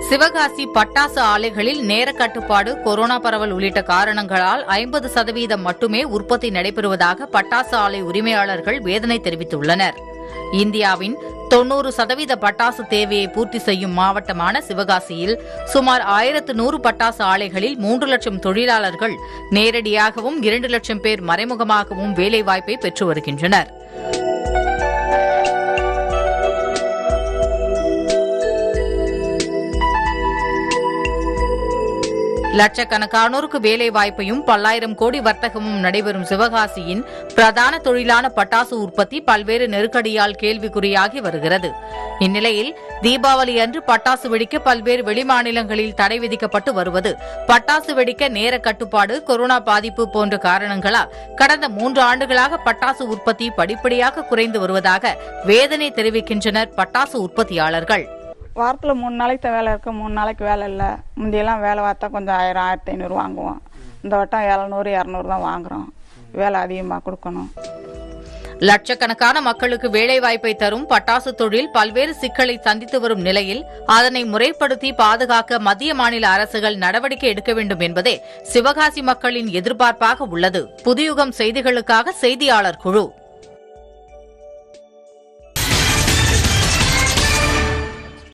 சிவகாசி பட்டாசு ஆலைகளில் நேர கட்டுப்பாடு கொரோனா பரவல் உள்ளிட்ட காரணங்களால் ஐம்பது சதவீதம் மட்டுமே உற்பத்தி நடைபெறுவதாக பட்டாசு ஆலை உரிமையாளர்கள் வேதனை தெரிவித்துள்ளனர் இந்தியாவின் தொன்னூறு சதவீத பட்டாசு தேவையை பூர்த்தி செய்யும் மாவட்டமான சிவகாசியில் சுமார் ஆயிரத்து நூறு பட்டாசு ஆலைகளில் மூன்று லட்சம் தொழிலாளர்கள் நேரடியாகவும் இரண்டு லட்சம் பேர் மறைமுகமாகவும் வேலைவாய்ப்பை பெற்று வருகின்றனர் லட்சக்கணக்கானோருக்கு வேலை வாய்ப்பையும் பல்லாயிரம் கோடி வர்த்தகமும் நடைபெறும் சிவகாசியின் பிரதான தொழிலான பட்டாசு உற்பத்தி பல்வேறு நெருக்கடியால் கேள்விக்குறியாகி வருகிறது இந்நிலையில் தீபாவளி அன்று பட்டாசு வெடிக்க பல்வேறு வெளிமாநிலங்களில் தடை விதிக்கப்பட்டு வருவது பட்டாசு வெடிக்க நேர கட்டுப்பாடு கொரோனா பாதிப்பு போன்ற காரணங்களால் கடந்த மூன்று ஆண்டுகளாக பட்டாசு உற்பத்தி படிப்படியாக குறைந்து வருவதாக வேதனை தெரிவிக்கின்றனர் பட்டாசு உற்பத்தியாளர்கள் வாரத்தில் மூணு நாளைக்கு தான் வேலை இருக்குது மூணு நாளைக்கு வேலை இல்லை முந்தியெல்லாம் வேலை பார்த்தா கொஞ்சம் ஆயிரம் ஆயிரத்தி ஐநூறு வாங்குவோம் இந்த வட்டம் எழுநூறு இரநூறு தான் வாங்குறோம் வேலை அதிகமாக கொடுக்கணும் லட்சக்கணக்கான மக்களுக்கு வேலைவாய்ப்பை தரும் பட்டாசு தொழில் பல்வேறு சிக்கலை சந்தித்து வரும் நிலையில் அதனை முறைப்படுத்தி பாதுகாக்க மத்திய மாநில அரசுகள் நடவடிக்கை எடுக்க வேண்டும் என்பதே சிவகாசி மக்களின் எதிர்பார்ப்பாக உள்ளது புதுயுகம் செய்திகளுக்காக செய்தியாளர் குழு